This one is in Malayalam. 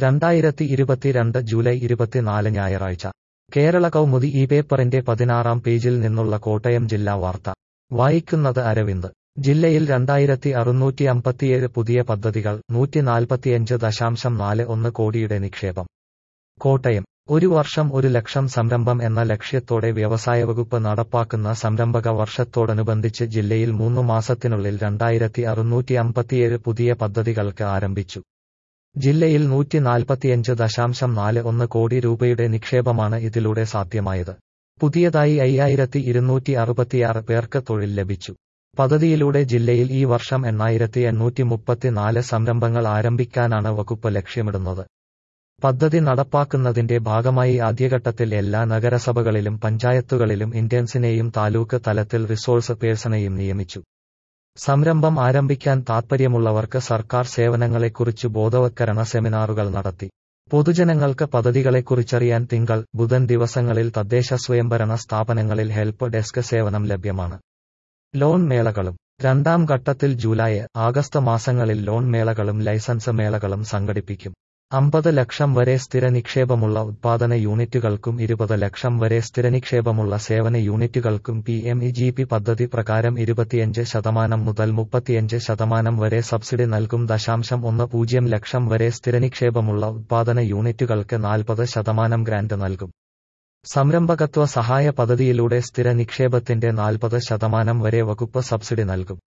രണ്ടായിരത്തി ഇരുപത്തിരണ്ട് ജൂലൈ ഇരുപത്തിനാല് ഞായറാഴ്ച കേരള കൗമുദി ഈ പേപ്പറിന്റെ പതിനാറാം പേജിൽ നിന്നുള്ള കോട്ടയം ജില്ലാ വാർത്ത വായിക്കുന്നത് അരവിന്ദ് ജില്ലയിൽ രണ്ടായിരത്തി അറുന്നൂറ്റി അമ്പത്തിയേഴ് പുതിയ പദ്ധതികൾ നൂറ്റി നാൽപ്പത്തിയഞ്ച് ദശാംശം നാല് ഒന്ന് കോടിയുടെ നിക്ഷേപം കോട്ടയം ഒരു വർഷം ഒരു ലക്ഷം സംരംഭം എന്ന ലക്ഷ്യത്തോടെ വ്യവസായ വകുപ്പ് നടപ്പാക്കുന്ന സംരംഭക വർഷത്തോടനുബന്ധിച്ച് ജില്ലയിൽ മൂന്നു മാസത്തിനുള്ളിൽ രണ്ടായിരത്തി അറുന്നൂറ്റി അമ്പത്തിയേഴ് പുതിയ പദ്ധതികൾക്ക് ആരംഭിച്ചു ജില്ലയിൽ നൂറ്റി നാൽപ്പത്തിയഞ്ച് ദശാംശം നാല് ഒന്ന് കോടി രൂപയുടെ നിക്ഷേപമാണ് ഇതിലൂടെ സാധ്യമായത് പുതിയതായി അയ്യായിരത്തി ഇരുന്നൂറ്റി അറുപത്തിയാറ് പേർക്ക് തൊഴിൽ ലഭിച്ചു പദ്ധതിയിലൂടെ ജില്ലയിൽ ഈ വർഷം എണ്ണായിരത്തി എണ്ണൂറ്റി മുപ്പത്തിനാല് സംരംഭങ്ങൾ ആരംഭിക്കാനാണ് വകുപ്പ് ലക്ഷ്യമിടുന്നത് പദ്ധതി നടപ്പാക്കുന്നതിന്റെ ഭാഗമായി ആദ്യഘട്ടത്തിൽ എല്ലാ നഗരസഭകളിലും പഞ്ചായത്തുകളിലും ഇന്റേൺസിനെയും താലൂക്ക് തലത്തിൽ റിസോഴ്സ് പേഴ്സണെയും നിയമിച്ചു സംരംഭം ആരംഭിക്കാൻ താൽപ്പര്യമുള്ളവർക്ക് സർക്കാർ സേവനങ്ങളെക്കുറിച്ച് ബോധവത്കരണ സെമിനാറുകൾ നടത്തി പൊതുജനങ്ങൾക്ക് പദ്ധതികളെക്കുറിച്ചറിയാൻ തിങ്കൾ ബുധൻ ദിവസങ്ങളിൽ തദ്ദേശ സ്വയംഭരണ സ്ഥാപനങ്ങളിൽ ഹെൽപ്പ് ഡെസ്ക് സേവനം ലഭ്യമാണ് ലോൺ മേളകളും രണ്ടാം ഘട്ടത്തിൽ ജൂലൈ ആഗസ്റ്റ് മാസങ്ങളിൽ ലോൺ മേളകളും ലൈസൻസ് മേളകളും സംഘടിപ്പിക്കും അമ്പത് ലക്ഷം വരെ സ്ഥിര നിക്ഷേപമുള്ള ഉത്പാദന യൂണിറ്റുകൾക്കും ഇരുപത് ലക്ഷം വരെ സ്ഥിര നിക്ഷേപമുള്ള സേവന യൂണിറ്റുകൾക്കും P M E G P പദ്ധതി പ്രകാരം ഇരുപത്തിയഞ്ച് ശതമാനം മുതൽ മുപ്പത്തിയഞ്ച് ശതമാനം വരെ സബ്സിഡി നൽകും ദശാംശം ഒന്ന് പൂജ്യം ലക്ഷം വരെ സ്ഥിര നിക്ഷേപമുള്ള ഉത്പാദന യൂണിറ്റുകൾക്ക് നാൽപ്പത് ശതമാനം ഗ്രാന്റ് നൽകും സംരംഭകത്വ സഹായ പദ്ധതിയിലൂടെ സ്ഥിര നിക്ഷേപത്തിന്റെ നാൽപ്പത് ശതമാനം വരെ വകുപ്പ് സബ്സിഡി നൽകും